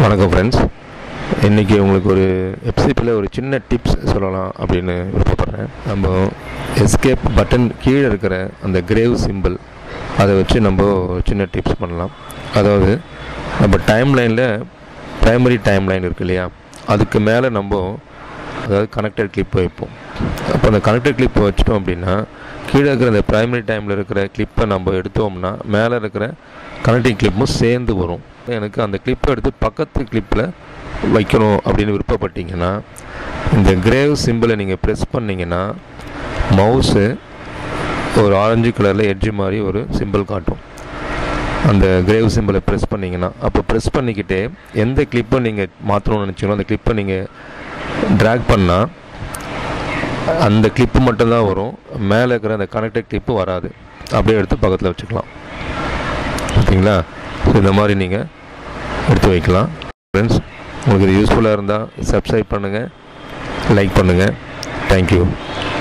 வணக்கம் ஃப்ரெண்ட்ஸ் இன்றைக்கி உங்களுக்கு ஒரு எப்சிப்பில் ஒரு சின்ன டிப்ஸ் சொல்லலாம் அப்படின்னு விருப்பப்படுறேன் நம்ம எஸ்கேப் பட்டன் கீழே இருக்கிற அந்த கிரேவ் சிம்பிள் அதை வச்சு நம்ம ஒரு சின்ன டிப்ஸ் பண்ணலாம் அதாவது நம்ம டைம் லைனில் ப்ரைமரி டைம் லைன் இருக்கு இல்லையா அதுக்கு மேலே நம்ம அதாவது கனெக்டட் கிளிப் வைப்போம் அப்போ அந்த கனெக்டட் கிளிப் வச்சிட்டோம் அப்படின்னா கீழே இருக்கிற அந்த ப்ரைமரி டைமில் இருக்கிற கிளிப்பை நம்ம எடுத்தோம்னா மேலே இருக்கிற கனெக்டிங் கிளிப்பும் சேர்ந்து வரும் எனக்கு அந்த கிளிப்பை எடுத்து பக்கத்து கிளிப்பில் வைக்கணும் அப்படின்னு விருப்பப்பட்டீங்கன்னா இந்த கிரேவ் சிம்பிளை நீங்கள் ப்ரெஸ் பண்ணிங்கன்னா மவுஸு ஒரு ஆரஞ்சு கலரில் எட்ஜு மாதிரி ஒரு சிம்பிள் காட்டும் அந்த கிரேவ் சிம்பிளை ப்ரெஸ் பண்ணிங்கன்னா அப்போ ப்ரெஸ் பண்ணிக்கிட்டே எந்த கிளிப்பை நீங்கள் மாற்றணும்னு நினச்சிங்களோ அந்த கிளிப்பை நீங்கள் ட்ராக் பண்ணால் அந்த கிளிப்பு மட்டும்தான் வரும் மேலே இருக்கிற அந்த கனெக்டட் கிளிப்பு வராது அப்படியே எடுத்து பக்கத்தில் வச்சுக்கலாம் ஓகேங்களா ஸோ இந்த மாதிரி நீங்கள் எடுத்து வைக்கலாம் ஃப்ரெண்ட்ஸ் உங்களுக்கு இது யூஸ்ஃபுல்லாக இருந்தால் சப்ஸ்கிரைப் பண்ணுங்கள் லைக் பண்ணுங்கள் தேங்க்யூ